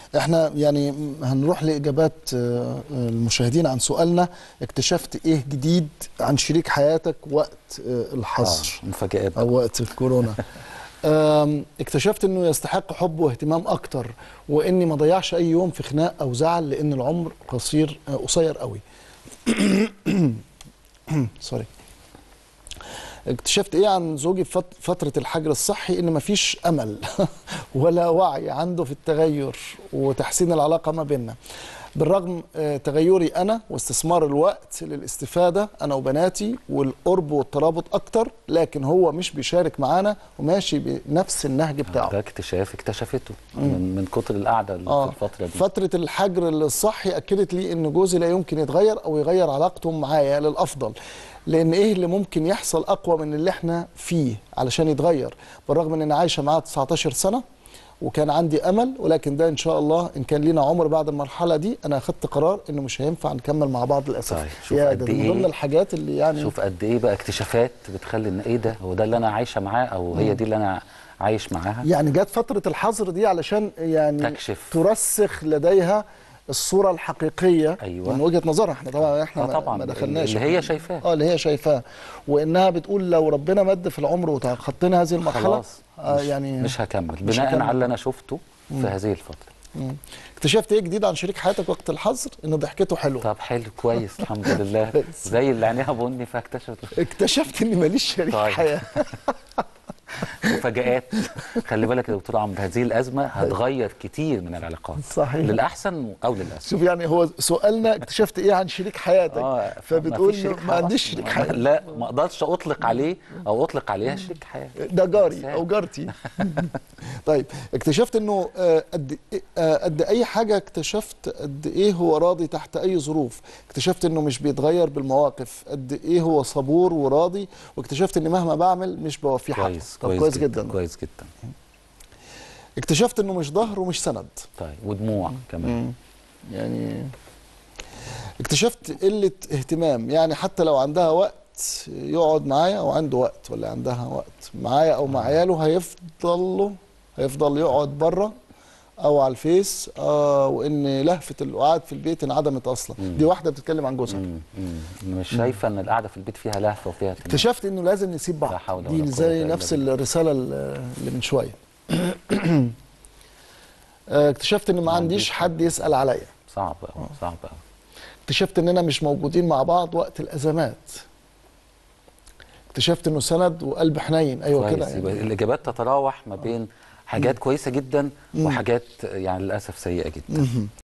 احنا يعني هنروح لاجابات آه، المشاهدين عن سؤالنا اكتشفت ايه جديد عن شريك حياتك وقت آه، الحظر آه مفاجآت او وقت الكورونا آم، اكتشفت انه يستحق حب واهتمام اكتر واني ما ضيعش اي يوم في خناق او زعل لان العمر قصير آه، قصير قوي سوري اكتشفت ايه عن زوجي في فت- فتره الحجر الصحي ان مفيش امل ولا وعي عنده في التغير وتحسين العلاقه ما بيننا بالرغم آه، تغيري انا واستثمار الوقت للاستفاده انا وبناتي والقرب والترابط اكتر لكن هو مش بيشارك معانا وماشي بنفس النهج بتاعه ده اكتشاف اكتشفته من, من كتر القعده اللي اه في الفتره دي فترة الحجر الصحي أكدت لي إن جوزي لا يمكن يتغير أو يغير علاقته معايا للأفضل لأن إيه اللي ممكن يحصل أقوى من اللي إحنا فيه علشان يتغير بالرغم إن أنا عايشة معاه 19 سنة وكان عندي أمل ولكن ده إن شاء الله إن كان لينا عمر بعد المرحلة دي أنا أخدت قرار إنه مش هينفع نكمل مع بعض للأسف طيب، شوف يا قد ده من إيه. ضمن الحاجات اللي يعني شوف قد ايه بقى اكتشافات بتخلي ان ايه ده هو ده اللي انا عايشه معاه او هي دي اللي انا عايش معاها يعني جت فترة الحظر دي علشان يعني تكشف. ترسخ لديها الصورة الحقيقية أيوة. من وجهة نظرها احنا طبعا احنا آه ما- طبعا ما دخلناش اللي هي شايفاه اه اللي هي شايفاه وانها بتقول لو ربنا مد في العمر وتخطينا هذه المرحلة خلاص آه مش, يعني مش هكمل مش بناء هكمل. على اللي انا شفته في هذه الفتره مم. اكتشفت ايه جديد عن شريك حياتك وقت الحظر ان ضحكته حلوه طب حلو كويس الحمد لله زي اللي عينيها بني فاكتشفت اكتشفت اني ماليش شريك طيب. حياه مفاجآت خلي بالك يا دكتور عمرو هذه الازمه هتغير كتير من العلاقات صحيح. للاحسن او للاسوء شوف يعني هو سؤالنا اكتشفت ايه عن شريك حياتك اه فبتقول مفيش إنه شريك ما حياة عنديش أصلاً. شريك حياه لا ما اقدرش اطلق عليه او اطلق عليها شريك حياه ده جاري إنسان. او جارتي طيب اكتشفت انه آه، قد إيه- آه، قد اي حاجه اكتشفت قد ايه هو راضي تحت اي ظروف اكتشفت انه مش بيتغير بالمواقف قد ايه هو صبور وراضي واكتشفت ان مهما بعمل مش بوفيه حقه كويس طب كويس جدا كويس جدا اكتشفت انه مش ظهر ومش سند طيب ودموع كمان يعني اكتشفت قله اهتمام يعني حتى لو عندها وقت يقعد معايا او عنده وقت ولا عندها وقت معايا او مع عياله هيفضل له هيفضل يقعد بره او على الفيس آه وان لهفه القعاد في البيت انعدمت اصلا دي واحده بتتكلم عن جوزها مم، مم. مش شايفه ان القعده في البيت فيها لهفه وفيها اهتمام. اكتشفت انه لازم نسيب لا بعض حول ولا دي قوة زي إلا نفس بالله. الرساله اللي من شويه آه، اكتشفت ان ما ما عنديش عنديش حد يسال عليا صعب قوي صعب قوي اكتشفت اننا مش موجودين مع بعض وقت الازمات اكتشفت انه سند وقلب حنين ايوه كده كويس يبقى يعني الاجابات تتراوح ما بين حاجات كويسه جدا وحاجات يعني للاسف سيئه جدا